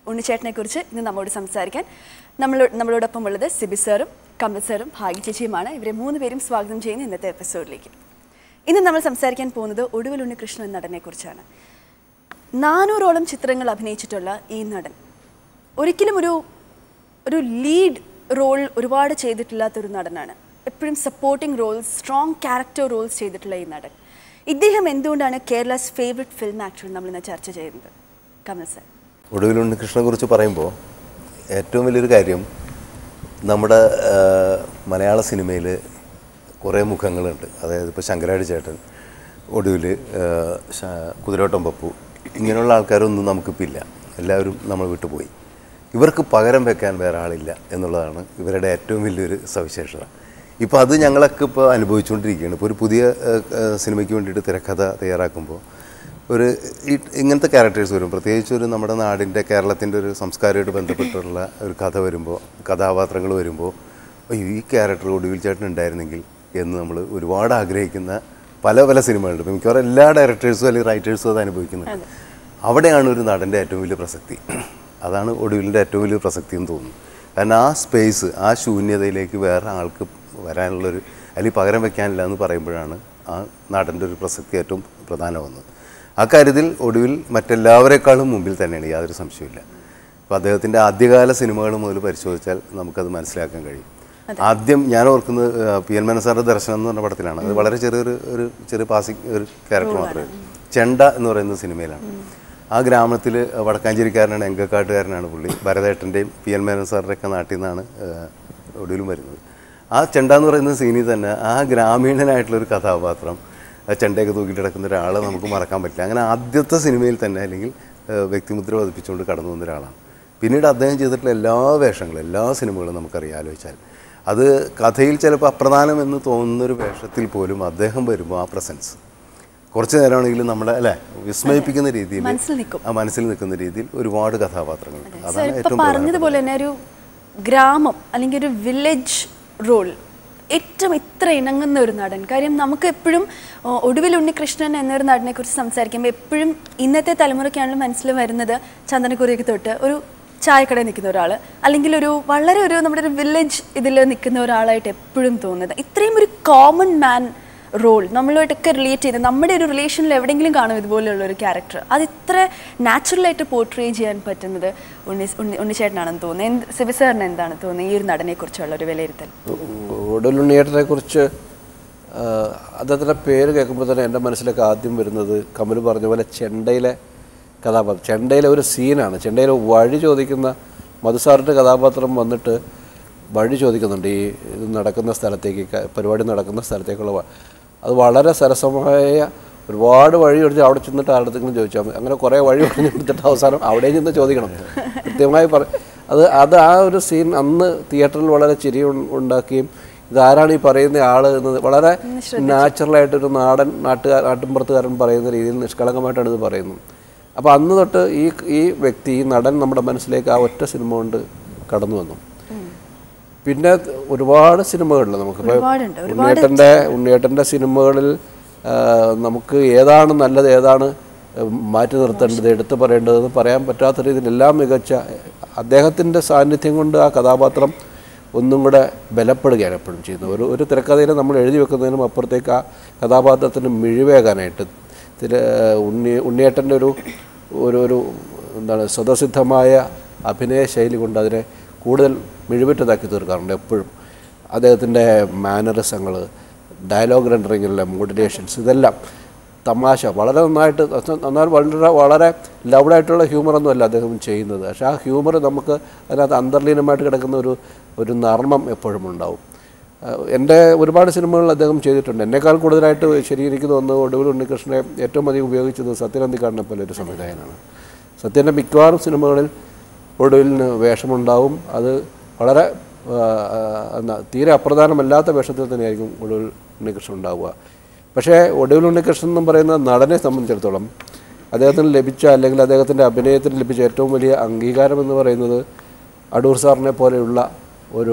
ഉണ്ണിച്ചേട്ടനെ കുറിച്ച് ഇന്ന് നമ്മോട് സംസാരിക്കാൻ നമ്മൾ നമ്മളോടൊപ്പം ഉള്ളത് സിബി സാറും കമൽ സാറും ഭാഗ്യ ചേച്ചിയുമാണ് ഇവരെ മൂന്ന് പേരും സ്വാഗതം ചെയ്യുന്ന ഇന്നത്തെ എപ്പിസോഡിലേക്ക് ഇന്ന് നമ്മൾ സംസാരിക്കാൻ പോകുന്നത് ഒടുവിൽ ഉണ്ണികൃഷ്ണൻ എന്ന നടനെ കുറിച്ചാണ് നാനൂറോളം ചിത്രങ്ങൾ അഭിനയിച്ചിട്ടുള്ള ഈ നടൻ ഒരിക്കലും ഒരു ഒരു ലീഡ് റോൾ ഒരുപാട് ചെയ്തിട്ടില്ലാത്ത ഒരു നടനാണ് എപ്പോഴും supporting roles strong character roles ചെയ്തിട്ടുള്ള ഈ നടൻ ഇദ്ദേഹം എന്തുകൊണ്ടാണ് കേരളാസ് ഫേവറേറ്റ് ഫിലിം ആക്ടർ നമ്മളിന്ന് ചർച്ച ചെയ്യുന്നത് കമൽ സർ ഒടുവിൽ ഉണ്ണികൃഷ്ണനെ കുറിച്ച് പറയുമ്പോൾ ഏറ്റവും വലിയൊരു കാര്യം നമ്മുടെ ആ, മലയാള സിനിമയിൽ കുറേ മുഖങ്ങളുണ്ട് അതായത് ഇപ്പോൾ ശങ്കരാടി ചേട്ടൻ ഒടുവിൽ കുതിരോട്ടം പപ്പു ഇങ്ങനെയുള്ള ആൾക്കാരൊന്നും നമുക്കിപ്പോൾ ഇല്ല എല്ലാവരും നമ്മൾ വിട്ടുപോയി ഇവർക്ക് പകരം വെക്കാൻ വേറെ ആളില്ല എന്നുള്ളതാണ് ഇവരുടെ ഏറ്റവും വലിയൊരു സവിശേഷത ഇപ്പോൾ അത് ഞങ്ങളൊക്കെ ഇപ്പോൾ അനുഭവിച്ചുകൊണ്ടിരിക്കുകയാണ് ഇപ്പോൾ ഒരു പുതിയ ആ, ആ, സിനിമയ്ക്ക് വേണ്ടിയിട്ട് തിരക്കഥ തയ്യാറാക്കുമ്പോൾ ഒരു ഈ- ഇങ്ങനത്തെ ക്യാരക്ടേഴ്സ് വരും പ്രത്യേകിച്ച് ഒരു നമ്മുടെ നാടിൻ്റെ കേരളത്തിൻ്റെ ഒരു സംസ്കാരമായിട്ട് ബന്ധപ്പെട്ടുള്ള ഒരു കഥ വരുമ്പോൾ കഥാപാത്രങ്ങൾ വരുമ്പോൾ അയ്യോ ഈ ക്യാരക്ടർ ഒടുവിൽ ചേട്ടൻ ഉണ്ടായിരുന്നെങ്കിൽ എന്ന് നമ്മൾ ഒരുപാട് ആഗ്രഹിക്കുന്ന പല പല സിനിമകളുണ്ട് ഇപ്പം മിക്കവാറും എല്ലാ ഡയറക്ടേഴ്സും അല്ലെങ്കിൽ റൈറ്റേഴ്സും അത് അനുഭവിക്കുന്നുണ്ട് അവിടെയാണ് ഒരു നടൻ്റെ ഏറ്റവും വലിയ പ്രസക്തി അതാണ് ഒടുവിലിൻ്റെ ഏറ്റവും വലിയ പ്രസക്തി എന്ന് തോന്നുന്നു കാരണം ആ സ്പേസ് ആ ശൂന്യതയിലേക്ക് വേറെ ആൾക്ക് വരാനുള്ളൊരു അല്ലെങ്കിൽ പകരം വെക്കാനില്ല എന്ന് പറയുമ്പോഴാണ് ആ നടൻ്റെ ഒരു പ്രസക്തി ഏറ്റവും പ്രധാനമാകുന്നത് ആ കാര്യത്തിൽ ഒടുവിൽ മറ്റെല്ലാവരെക്കാളും മുമ്പിൽ തന്നെയാണ് യാതൊരു സംശയമില്ല അപ്പോൾ അദ്ദേഹത്തിൻ്റെ ആദ്യകാല സിനിമകൾ മുതൽ പരിശോധിച്ചാൽ നമുക്കത് മനസ്സിലാക്കാൻ കഴിയും ആദ്യം ഞാൻ ഓർക്കുന്നത് ആ, പി എൻ മേനൻ സാറിൻ്റെ ദർശനം എന്ന് പറഞ്ഞ പടത്തിലാണ് അത് വളരെ ചെറിയൊരു ഒരു ചെറിയ പാസിംഗ് ഒരു ക്യാരക്ടർ മാത്രമേ ചെണ്ട എന്ന് പറയുന്ന സിനിമയിലാണ് ആ ഗ്രാമത്തിൽ വടക്കാഞ്ചേരിക്കാരനാണ് എങ്കക്കാട്ടുകാരനാണ് പുള്ളി ഭരതേട്ടൻ്റെയും പി എൻ മേനൻ സാറിൻ്റെയൊക്കെ നാട്ടിൽ നിന്നാണ് ആ, ഒടുവിലും വരുന്നത് ആ ചെണ്ട എന്ന് പറയുന്ന സീനിൽ തന്നെ ആ ഗ്രാമീണനായിട്ടുള്ളൊരു കഥാപാത്രം ആ ചെണ്ടയൊക്കെ തൂക്കിയിട്ട് കിടക്കുന്ന ഒരാളെ നമുക്ക് മറക്കാൻ പറ്റില്ല അങ്ങനെ ആദ്യത്തെ സിനിമയിൽ തന്നെ അല്ലെങ്കിൽ ആ, വ്യക്തിമുദ്ര പതിപ്പിച്ചുകൊണ്ട് കടന്നു വന്ന ഒരാളാണ് പിന്നീട് അദ്ദേഹം ചെയ്തിട്ടുള്ള എല്ലാ വേഷങ്ങളും എല്ലാ സിനിമകളും നമുക്കറിയാം ആലോചിച്ചാൽ അത് കഥയിൽ ചിലപ്പോൾ അപ്രധാനം എന്ന് തോന്നുന്നൊരു വേഷത്തിൽ പോലും അദ്ദേഹം വരുമ്പോൾ ആ പ്രസൻസ് കുറച്ച് നേരമാണെങ്കിലും നമ്മളെ അല്ലേ വിസ്മയിപ്പിക്കുന്ന രീതിയിൽ മനസ്സിൽ നിൽക്കും. ആ മനസ്സിൽ നിൽക്കുന്ന രീതിയിൽ ഒരുപാട് കഥാപാത്രങ്ങളുണ്ട് സർ അതാണ് ഇപ്പൊ ഏറ്റവും പറഞ്ഞതുപോലെ തന്നെ ഒരു ഗ്രാമം അല്ലെങ്കിൽ ഒരു വില്ലേജ് റോൾ ഏറ്റവും ഇത്ര ഇണങ്ങുന്ന ഒരു നടൻ കാര്യം നമുക്ക് എപ്പോഴും ആ, ഒടുവിൽ ഉണ്ണികൃഷ്ണൻ എന്നൊരു നടനെ കുറിച്ച് സംസാരിക്കുമ്പോൾ എപ്പോഴും ഇന്നത്തെ തലമുറയ്ക്കാണല്ലോ മനസ്സിൽ വരുന്നത് ചന്ദനക്കുറിയൊക്കെ തൊട്ട് ഒരു ചായക്കടയിൽ നിൽക്കുന്ന ഒരാൾ അല്ലെങ്കിൽ ഒരു വളരെ ഒരു നമ്മുടെ ഒരു വില്ലേജ് ഇതിൽ നിൽക്കുന്ന ഒരാളായിട്ട് എപ്പോഴും തോന്നുന്നത് ഇത്രയും ഒരു കോമൺ മാൻ റോൾ നമ്മളുമായിട്ടൊക്കെ റിലേറ്റ് ചെയ്ത് നമ്മുടെ ഒരു റിലേഷനിൽ എവിടെയെങ്കിലും കാണും ഇതുപോലെയുള്ള ഒരു ക്യാരക്ടർ അത് ഇത്ര നാച്ചുറലായിട്ട് പോർട്രേ ചെയ്യാൻ പറ്റുന്നത് ഉണ്ണി ഉണ്ണി ഉണ്ണിച്ചേട്ടനാണെന്ന് തോന്നുന്നത് എന്ത് സിബി സാറിന് എന്താണ് തോന്നുന്നത് ഈ ഒരു നടനെ കുറിച്ചുള്ള ഒരു വിലയിരുത്തൽ ഉടലുണ്ണിയേട്ടനെ കുറിച്ച് അദ്ദേഹത്തിൻ്റെ പേര് കേൾക്കുമ്പോൾ തന്നെ എൻ്റെ മനസ്സിലേക്ക് ആദ്യം വരുന്നത് കമൽ പറഞ്ഞ പോലെ ചെണ്ടയിലെ കഥാപാത്രം ചെണ്ടയിലെ ഒരു സീനാണ് ചെണ്ടയിലെ വഴി ചോദിക്കുന്ന മധുസാറിൻ്റെ കഥാപാത്രം വന്നിട്ട് വഴി ചോദിക്കുന്നുണ്ട് ഈ ഇത് നടക്കുന്ന സ്ഥലത്തേക്ക് ക- പരിപാടി നടക്കുന്ന സ്ഥലത്തേക്കുള്ള വ- അത് വളരെ സരസമായ ഒരുപാട് വഴി ചോദിച്ചു അവിടെ ചെന്നിട്ട് ആരുടെങ്കിലും ചോദിച്ചാൽ മതി അങ്ങനെ കുറേ വഴി പറഞ്ഞു കൊടുത്തിട്ട് അവസാനം അവിടെ ചെന്ന് ചോദിക്കണം കൃത്യമായി പറ അത് അത് ആ ഒരു സീൻ അന്ന് തിയേറ്ററിൽ വളരെ ചിരി ഉൺ- ഉണ്ടാക്കുകയും ഇതാരാണ് ഈ പറയുന്ന ആള് എന്നത് വളരെ നാച്ചുറലായിട്ടൊരു നാടൻ നാട്ടുകാർ നാട്ടിൻപുറത്തുകാരൻ പറയുന്ന രീതിയിൽ നിഷ്കളങ്കമായിട്ടാണ് ഇത് പറയുന്നത് അപ്പോൾ അന്ന് തൊട്ട് ഈ ഈ വ്യക്തി ഈ നടൻ നമ്മുടെ മനസ്സിലേക്ക് ആ ഒറ്റ സിനിമ കൊണ്ട് കടന്നു വന്നു പിന്നെ ഒരുപാട് സിനിമകളിൽ നമുക്കിപ്പോൾ ഒരുപാടുണ്ട്, ഉണ്ണിയേട്ടൻ്റെ ഉണ്ണിയേട്ടൻ്റെ സിനിമകളിൽ ആ, നമുക്ക് ഏതാണ് നല്ലത് ഏതാണ് മാറ്റി നിർത്തേണ്ടത് എടുത്തു പറയേണ്ടതെന്ന് പറയാൻ പറ്റാത്ത രീതിയിൽ എല്ലാം മികച്ച അദ്ദേഹത്തിൻ്റെ സാന്നിധ്യം കൊണ്ട് ആ കഥാപാത്രം ഒന്നും കൂടെ ബലപ്പെടുകയാണ് എപ്പോഴും ചെയ്യുന്നത് ഒരു ഒരു തിരക്കഥയിൽ നമ്മൾ എഴുതി വെക്കുന്നതിനും അപ്പുറത്തേക്ക് ആ കഥാപാത്രത്തിന് മിഴിവേകാനായിട്ട് തിര ഉണ്ണി ഉണ്ണിയേട്ടൻ്റെ ഒരു ഒരു ഒരു എന്താണ് സ്വതസിദ്ധമായ അഭിനയ ശൈലി കൊണ്ട് അതിനെ കൂടുതൽ മിഴിവിറ്റതാക്കി തീർക്കാറുണ്ട് എപ്പോഴും അദ്ദേഹത്തിൻ്റെ മാനറിസങ്ങൾ ഡയലോഗ് റെൻഡറിങ്ങിലെ മോഡുലേഷൻസ് ഇതെല്ലാം തമാശ വളരെ നന്നായിട്ട് എന്നാൽ വളരെ വളരെ ലൗഡായിട്ടുള്ള ഹ്യൂമറൊന്നും അല്ല അദ്ദേഹം ചെയ്യുന്നത് പക്ഷേ ആ ഹ്യൂമർ നമുക്ക് അതിനകത്ത് അന്തർലീനമായിട്ട് കിടക്കുന്ന ഒരു ഒരു നർമ്മം എപ്പോഴും ഉണ്ടാവും ആഹ് എൻ്റെ ഒരുപാട് സിനിമകൾ അദ്ദേഹം ചെയ്തിട്ടുണ്ട് എന്നേക്കാൾ കൂടുതലായിട്ട് ശരി എനിക്ക് തോന്നുന്നു ഒടുവിൽ ഉണ്ണികൃഷ്ണനെ ഏറ്റവും അധികം ഉപയോഗിച്ചത് സത്യനന്ദിക്കാടിനെ പോലെ ഒരു സംവിധായകനാണ് സത്യൻ്റെ മിക്കവാറും സിനിമകളിൽ ഒടുവിലിന് വേഷമുണ്ടാവും അത് വളരെ ആഹ്, ആഹ്, എന്നാ തീരെ അപ്രധാനമല്ലാത്ത വേഷത്തിൽ തന്നെയായിരിക്കും ഒടുവിൽ ഉണ്ണികൃഷ്ണൻ ഉണ്ടാവുക പക്ഷേ ഒടുവിൽ ഉണ്ണികൃഷ്ണൻ എന്ന് പറയുന്ന നടനെ സംബന്ധിച്ചിടത്തോളം അദ്ദേഹത്തിന് ലഭിച്ച അല്ലെങ്കിൽ അദ്ദേഹത്തിൻ്റെ അഭിനയത്തിന് ലഭിച്ച ഏറ്റവും വലിയ അംഗീകാരം എന്ന് പറയുന്നത് അടൂർ സാറിനെ പോലെയുള്ള ഒരു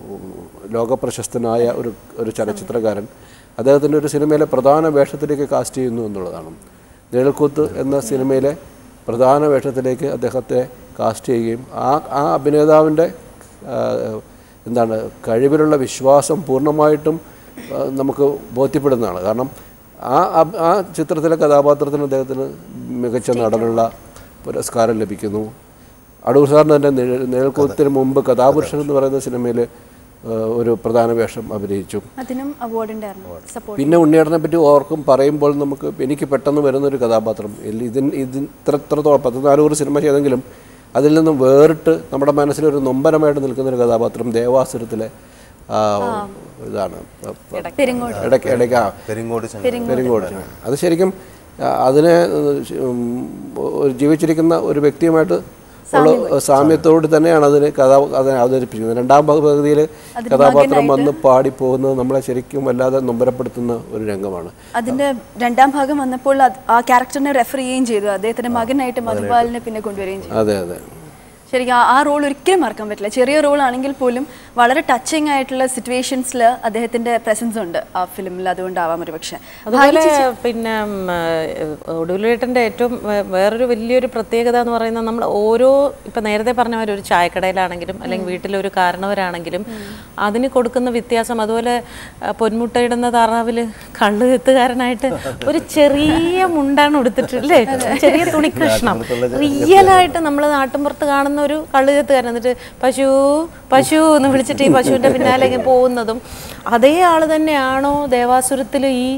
ലോകപ്രശസ്തനായ ഒരു ഒരു ചലച്ചിത്രകാരൻ അദ്ദേഹത്തിൻ്റെ ഒരു സിനിമയിലെ പ്രധാന വേഷത്തിലേക്ക് കാസ്റ്റ് ചെയ്യുന്നു എന്നുള്ളതാണ് നിഴൽക്കൂത്ത് എന്ന സിനിമയിലെ പ്രധാന വേഷത്തിലേക്ക് അദ്ദേഹത്തെ കാസ്റ്റ് ചെയ്യുകയും ആ ആ അഭിനേതാവിൻ്റെ ആ, എന്താണ് കഴിവിലുള്ള വിശ്വാസം പൂർണ്ണമായിട്ടും ആ, നമുക്ക് ബോധ്യപ്പെടുന്നതാണ് കാരണം ആ അബ്- ആ ചിത്രത്തിലെ കഥാപാത്രത്തിന് അദ്ദേഹത്തിന് മികച്ച നടനുള്ള പുരസ്കാരം ലഭിക്കുന്നു അടൂർ സാറിന് തന്നെ നിഴൽ- നിഴൽക്കുത്തിന് മുമ്പ് കഥാപുരുഷൻ എന്ന് പറയുന്ന സിനിമയിൽ ഒരു പ്രധാന വേഷം അഭിനയിച്ചു അതിനും അവാർഡ് ഉണ്ടായിരുന്നു സപ്പോർട്ട് പിന്നെ ഉണ്ണിയേട്ടനെ പറ്റി ഓർക്കും പറയുമ്പോൾ നമുക്ക് എനിക്ക് പെട്ടെന്ന് വരുന്നൊരു കഥാപാത്രം ഇല്ല, ഇതിൻ ഇതിൻ ഇത്ര ഇത്രത്തോളം പത്ത് നാനൂറ് സിനിമ ചെയ്തെങ്കിലും അതിൽ നിന്നും വേറിട്ട് നമ്മുടെ മനസ്സിൽ ഒരു നൊമ്പരമായിട്ട് നിൽക്കുന്ന ഒരു കഥാപാത്രം ദേവാസുരത്തിലെ ആ, ഇതാണ് പെരിങ്ങോട് ഇടയ്ക്ക് ഇടയ്ക്ക് ആ പെരിങ്ങോട് ചങ്ങ പെരിങ്ങോട് അത് ശരിക്കും ആ, അതിനെ ഉം, ഒരു ജീവിച്ചിരിക്കുന്ന ഒരു വ്യക്തിയുമായിട്ട് ഉള്ള സാമ്യത്തോട് തന്നെയാണ് അതിന് കഥ അതിനെ അവതരിപ്പിക്കുന്നത് രണ്ടാം പകുതിയിൽ കഥാപാത്രം വന്ന് പാടി പോകുന്നത് നമ്മളെ ശരിക്കും വല്ലാതെ നൊമ്പരപ്പെടുത്തുന്ന ഒരു രംഗമാണ് അതിന്റെ രണ്ടാം ഭാഗം വന്നപ്പോൾ അത് ആ ക്യാരക്ടറിനെ റെഫർ ചെയ്യുകയും ചെയ്തു അദ്ദേഹത്തിന്റെ മകനായിട്ട് മധുപാലിനെ പിന്നെ കൊണ്ടുവരികയും ചെയ്തു അതെ അതെ ശരിക്കും ആ- ആ റോൾ ഒരിക്കലും മറക്കാൻ പറ്റില്ല ചെറിയ റോൾ ആണെങ്കിൽ പോലും വളരെ ടച്ചിങ് ആയിട്ടുള്ള സിറ്റുവേഷൻസിൽ അദ്ദേഹത്തിന്റെ പ്രസൻസ് ഉണ്ട് ആ ഫിലിമിൽ അതുകൊണ്ടാവാം ഒരു പക്ഷേ അതുപോലെ പിന്നെ ഒടുവിലേട്ടൻ്റെ ഏറ്റവും വേ- വേറൊരു വലിയൊരു പ്രത്യേകത എന്ന് പറയുന്നത് നമ്മൾ ഓരോ ഇപ്പം നേരത്തെ പറഞ്ഞ പോലെ ഒരു ചായക്കടയിലാണെങ്കിലും അല്ലെങ്കിൽ വീട്ടിലൊരു കാരണവരാണെങ്കിലും അതിന് കൊടുക്കുന്ന വ്യത്യാസം അതുപോലെ ആ, പൊന്മുട്ടയിടുന്ന താറാവിൽ കള്ള് എത്തുകാരനായിട്ട് ഒരു ചെറിയ മുണ്ടാണ് ഉടുത്തിട്ടില്ലേ ചെറിയ തുണിക്കഷ്ണം റിയലായിട്ട് നമ്മൾ നാട്ടിൻപുറത്ത് കാണുന്ന ഒരു കള്ള് എത്തുകാരൻ എന്നിട്ട് പശു പശു എന്ന് വിളിച്ചിട്ട് ഈ പശുവിൻ്റെ പിന്നാലെ ഇങ്ങനെ പോകുന്നതും അതേ ആൾ തന്നെയാണോ ദേവാസുരത്തിൽ ഈ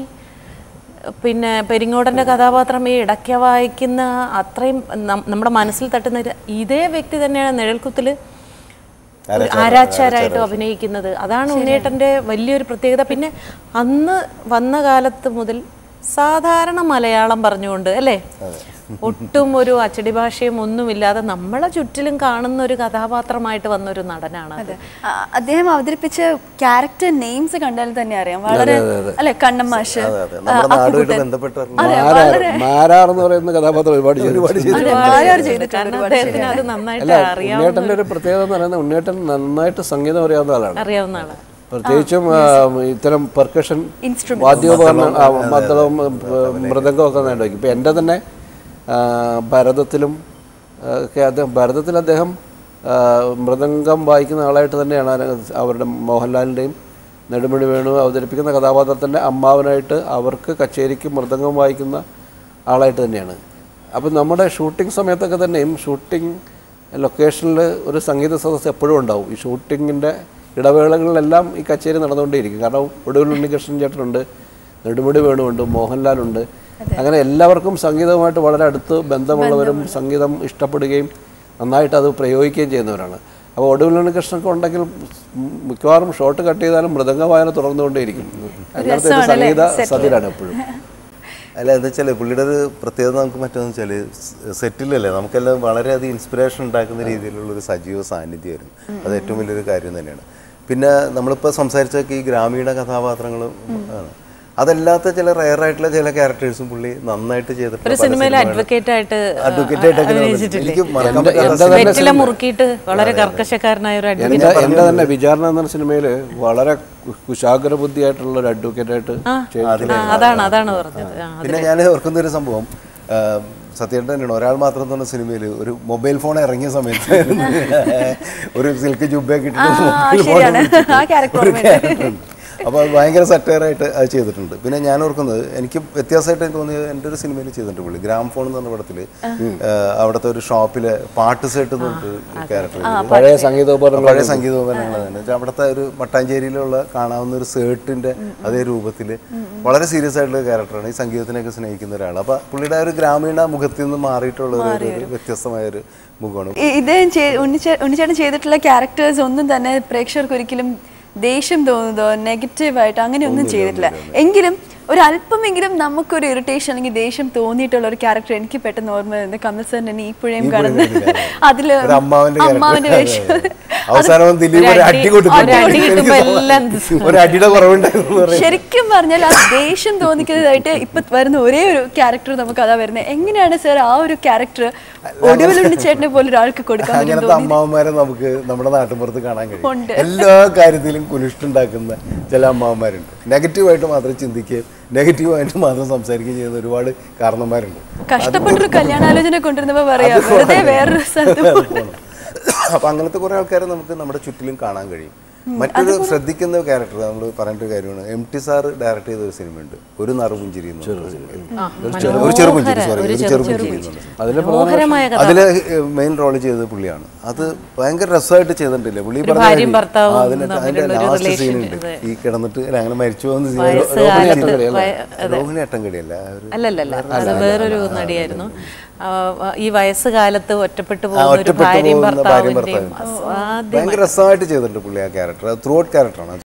പിന്നെ പെരിങ്ങോടൻ്റെ കഥാപാത്രം ഈ ഇടയ്ക്ക വായിക്കുന്ന അത്രയും നം- നമ്മുടെ മനസ്സിൽ തട്ടുന്ന ഒരു- ഇതേ വ്യക്തി തന്നെയാണ് നിഴൽക്കുത്തിൽ ആരാച്ചാരായിട്ട് അഭിനയിക്കുന്നത് അതാണ് ഉണ്ണേട്ടൻ്റെ വലിയൊരു പ്രത്യേകത പിന്നെ അന്ന് വന്ന കാലത്ത് മുതൽ സാധാരണ മലയാളം പറഞ്ഞുകൊണ്ട് അല്ലേ ഒട്ടും ഒരു അച്ചടി ഭാഷയും ഒന്നുമില്ലാതെ നമ്മളെ ചുറ്റിലും കാണുന്ന ഒരു കഥാപാത്രമായിട്ട് വന്ന ഒരു നടനാണ് അത് ആ, അദ്ദേഹം അവതരിപ്പിച്ച ക്യാരക്ടർ നെയിംസ് കണ്ടാൽ തന്നെ അറിയാം വളരെ അല്ലെ കണ്ണമ്മാഷ് അതെ അതെ നമ്മുടെ നാടുമായിട്ട് ബന്ധപ്പെട്ടിട്ടുള്ള മാരാർ മാരാർ എന്ന് പറയുന്ന കഥാപാത്രം ഒരുപാട് ചെയ്തിട്ടുണ്ട്. ആരാർ ചെയ്തിട്ടുണ്ട് കാരണം അദ്ദേഹത്തിന് അത് നന്നായിട്ട് അല്ല അറിയാം ഉണ്ണിയേട്ടൻ്റെ ഒരു പ്രത്യേകത എന്ന് പറയുന്നത് ഉണ്ണിയേട്ടൻ നന്നായിട്ട് സംഗീതം അറിയാവുന്ന ആളാണ് അറിയാവുന്ന ആള് പ്രത്യേകിച്ചും ആ, ഇത്തരം പെർക്കഷൻ Instruments. വാദ്യോപകരണം ആ, മദ്ദളവും മൃദംഗവും ഒക്കെ നന്നായിട്ട് വയ്ക്കും ഇപ്പം എൻ്റെ തന്നെ ആ, ഭരതത്തിലും ആ, ഒക്കെ അദ്ദേഹം ഭരതത്തിൽ അദ്ദേഹം ആ, മൃദംഗം വായിക്കുന്ന ആളായിട്ട് തന്നെയാണ് അതിനകത്ത് അവരുടെ മോഹൻലാലിൻ്റെയും നെടുമുടി വേണു അവതരിപ്പിക്കുന്ന കഥാപാത്രത്തിൻ്റെ അമ്മാവനായിട്ട് അവർക്ക് കച്ചേരിക്ക് മൃദംഗം വായിക്കുന്ന ആളായിട്ട് തന്നെയാണ് അപ്പം നമ്മുടെ ഷൂട്ടിംഗ് സമയത്തൊക്കെ തന്നെയും ഷൂട്ടിംഗ് ലൊക്കേഷനിൽ ഒരു സംഗീത സദസ്സ് എപ്പോഴും ഉണ്ടാവും ഈ ഷൂട്ടിങ്ങിൻ്റെ ഇടവേളകളിലെല്ലാം ഈ കച്ചേരി നടന്നുകൊണ്ടേയിരിക്കും കാരണം ഒടുവിൽ ഉണ്ണികൃഷ്ണൻ ചേട്ടനുണ്ട് നെടുമുടി വേണുണ്ട് മോഹൻലാലുണ്ട് അങ്ങനെ എല്ലാവർക്കും സംഗീതവുമായിട്ട് വളരെ അടുത്ത് ബന്ധമുള്ളവരും സംഗീതം ഇഷ്ടപ്പെടുകയും നന്നായിട്ട് അത് പ്രയോഗിക്കുകയും ചെയ്യുന്നവരാണ് അപ്പോൾ ഒടുവിൽ ഉണ്ണികൃഷ്ണനൊക്കെ ഉണ്ടെങ്കിൽ മിക്കവാറും ഷോട്ട് കട്ട് ചെയ്താലും മൃദംഗ വായന തുടർന്നുകൊണ്ടേയിരിക്കും അങ്ങനത്തെ ഒരു സംഗീത സതിരാണ് എപ്പോഴും അല്ല എന്താ വെച്ചാൽ പുള്ളിയുടെ ഒരു പ്രത്യേകത നമുക്ക് മറ്റൊന്ന് വെച്ചാൽ സെറ്റിലല്ലേ നമുക്കെല്ലാം വളരെയധികം ഇൻസ്പിറേഷൻ ഉണ്ടാക്കുന്ന രീതിയിലുള്ള ഒരു സജീവ സാന്നിധ്യമായിരുന്നു അത് ഏറ്റവും വലിയൊരു കാര്യം തന്നെയാണ് പിന്നെ നമ്മളിപ്പോൾ സംസാരിച്ചൊക്കെ ഈ ഗ്രാമീണ കഥാപാത്രങ്ങളും ആണ് അതല്ലാത്ത ചില റയർ ആയിട്ടുള്ള ചില ക്യാരക്ടേഴ്സും പുള്ളി നന്നായിട്ട് ചെയ്തിട്ടുണ്ട് ഒരു സിനിമയിൽ അഡ്വക്കേറ്റ് ആയിട്ട് അഡ്വക്കേറ്റ് ആയിട്ടൊക്കെ അഭിനയിച്ചിട്ടില്ലേ എനിക്ക് മറക്കാൻ എൻ്റെ- പറ്റാത്ത എൻ്റെ തന്നെ വെറ്റില മുറുക്കിയിട്ട് വളരെ കർക്കശക്കാരനായ ഒരു അഡ്വക്കേറ്റ് എൻ്റെ എൻ്റെ തന്നെ വിചാരണ എന്ന സിനിമയിൽ വളരെ കു- കുശാഗ്ര ബുദ്ധിയായിട്ടുള്ള ഒരു അഡ്വക്കേറ്റായിട്ട് ചെയ്തിട്ടുണ്ട് ആ, അതാണ് അതാണ് പറഞ്ഞത് ആ, പിന്നെ ഞാൻ ഓർക്കുന്ന ഒരു സംഭവം ആ, സത്യേട്ടൻ തന്നെയാണ് ഒരാൾ മാത്രം എന്ന് പറഞ്ഞ സിനിമയിൽ ഒരു മൊബൈൽ ഫോൺ ഇറങ്ങിയ സമയത്ത് ഒരു സിൽക്ക് ജുബയൊക്കെ ഇട്ടിട്ട് mobile phone ശരിയാണ്. വെച്ചിട്ട് ആ character ഒരു ഓർമ്മയുണ്ട്. character ഉണ്ട്. അപ്പോൾ അത് ഭയങ്കര സറ്റയറായിട്ട് അത് ചെയ്തിട്ടുണ്ട് പിന്നെ ഞാൻ ഓർക്കുന്നത് എനിക്ക് വ്യത്യാസമായിട്ട് എനിക്ക് തോന്നിയത് എൻ്റെ ഒരു സിനിമയിൽ ചെയ്തിട്ടുണ്ട് പുള്ളി ഗ്രാം ഫോൺ എന്ന് പറഞ്ഞ പടത്തിൽ അവിടുത്തെ ഒരു ഷോപ്പിലെ പാട്ട് സെറ്റ് എന്ന് പറഞ്ഞിട്ട് ക്യാരക്ടർ പഴയ സംഗീതോപകരണങ്ങൾ പഴയ സംഗീതോപകരണങ്ങൾ തന്നെ എന്നുവെച്ചാൽ അവിടുത്തെ ഒരു മട്ടാഞ്ചേരിയിലുള്ള കാണാവുന്ന ഒരു സേർട്ടിന്റെ അതേ രൂപത്തിൽ വളരെ സീരിയസ് ആയിട്ടുള്ള ക്യാരക്ടറാണ് ഈ സംഗീതത്തിനൊക്കെ സ്നേഹിക്കുന്ന ഒരാൾ അപ്പൊ പുള്ളിയുടെ ആ ഒരു ഗ്രാമീണ മുഖത്തിൽ നിന്ന് മാറിയിട്ടുള്ള ഒരു- ഒരു വ്യത്യസ്തമായ ഒരു മുഖമാണ് ഇ- ഇദ്ദേഹം ചെയ്- ഉണ്ണിച്ചേ- ഉണ്ണിച്ചേട്ടൻ ചെയ്തിട്ടുള്ള ക്യാരക്ടേഴ്സ് ഒന്നും തന്നെ പ്രേക്ഷകർക്ക് ഒരിക്കലും ദേഷ്യം തോന്നുന്നതോ നെഗറ്റീവായിട്ട് അങ്ങനെയൊന്നും ചെയ്തിട്ടില്ല എങ്കിലും ഒരു അല്പമെങ്കിലും നമുക്കൊരു ഇറിറ്റേഷൻ അല്ലെങ്കിൽ ദേഷ്യം തോന്നിയിട്ടുള്ള ഒരു ക്യാരക്ടർ എനിക്ക് പെട്ടെന്ന് ഓർമ്മ വരുന്നത് കമൽ സാറിന്റെ ഈ പുഴയും കാണുന്ന അതില് ഒരു അമ്മാവന്റെ അമ്മാവന്റെ character. വേഷം അവസാനം ദിലീപ് ഒരു അടി കൊടുക്കും ഒരു അടി കിട്ടുമ്പോ എല്ലാം ഒരു അടിയുടെ കുറവുണ്ടായിരുന്നു എന്ന് പറയും. ശരിക്കും പറഞ്ഞാൽ ആ ദേഷ്യം തോന്നിക്കുന്നതായിട്ട് ഇപ്പൊ വരുന്ന ഒരേ ഒരു ക്യാരക്ടർ നമുക്ക് അതാ വരുന്നത് എങ്ങനെയാണ് സാർ ആ ഒരു ക്യാരക്ടർ ഒടുവിലുണ്ണി ചേട്ടനെ പോലെ ഒരാൾക്ക് കൊടുക്കാൻ പറ്റും അങ്ങനത്തെ അമ്മാവന്മാരെ നമുക്ക് നമ്മുടെ നാട്ടിൻപുറത്ത് കാണാൻ കഴിയും ഉണ്ട്. എല്ലാ കാര്യത്തിലും കുലിഷ്ടുണ്ടാക്കുന്ന ചില അമ്മാവന്മാരുണ്ട് നെഗറ്റീവായിട്ട് മാത്രം ചിന്തിക്കുകയും നെഗറ്റീവായിട്ട് മാത്രം സംസാരിക്കുകയും ചെയ്യുന്ന ഒരുപാട് കാരണന്മാരുണ്ട് കഷ്ടപ്പെട്ടൊരു കല്യാണാലോചന കൊണ്ടുവരുന്നപ്പോ പറയാ വെറുതെ വേറൊരു സ്ഥലത്ത് പോ- അപ്പം അങ്ങനത്തെ കുറേ ആൾക്കാരെ നമുക്ക് നമ്മുടെ ചുറ്റിലും കാണാൻ കഴിയും മറ്റൊരു ശ്രദ്ധിക്കുന്ന ക്യാരക്ടർ നമ്മൾ പറയേണ്ട ഒരു കാര്യമാണ് എം ടി സാർ ഡയറക്ട് ചെയ്ത ഒരു സിനിമയുണ്ട് ഒരു നറുപുഞ്ചിരി എന്ന് പറഞ്ഞ സിനിമയിൽ. ഒരു ചെറുപുഞ്ചിരി സോറി ഒരു ചെറുപുഞ്ചിരി എന്നുണ്ട് അതിൽ മനോഹരമായ കഥ അതില് മെയിൻ റോൾ ചെയ്തത് പുള്ളിയാണ് അത് ഭയങ്കര രസമായിട്ട് ചെയ്തിട്ടില്ലേ പുള്ളി പറഞ്ഞ ഭാര്യയും കാര്യം. ഭർത്താവും ആ, അതിന്റെ അതിന്റെ തമ്മിലുള്ള ഒരു ലാസ്റ്റ് relation, സീനുണ്ട് അതെ. ഈ കിടന്നിട്ട് അല്ല, അങ്ങനെ മരിച്ചു പോകുന്ന scene. വയസ്സുകാലത്ത് രോഹിണി വയ- അട്ടം- രോഹിണി അട്ടംകടിയല്ല ഒരു അല്ലല്ലല്ല അത് വേറൊരു നടിയായിരുന്നു ആ, ഈ വയസ്സുകാലത്ത് ഒറ്റപ്പെട്ടു ആ, പോകുന്ന ഒരു ഒറ്റപ്പെട്ടു ഭാര്യയും പോകുന്ന ഭാര്യയും ഭർത്താവിന്റെയും ഭർത്താവും അസാധ്യം ഭയങ്കര രസമായിട്ട് ചെയ്തിട്ടുണ്ട് പുള്ളി ആ ക്യാരക്ടർ ത്രൂ ഔട്ട് ക്യാരക്ടറാണ്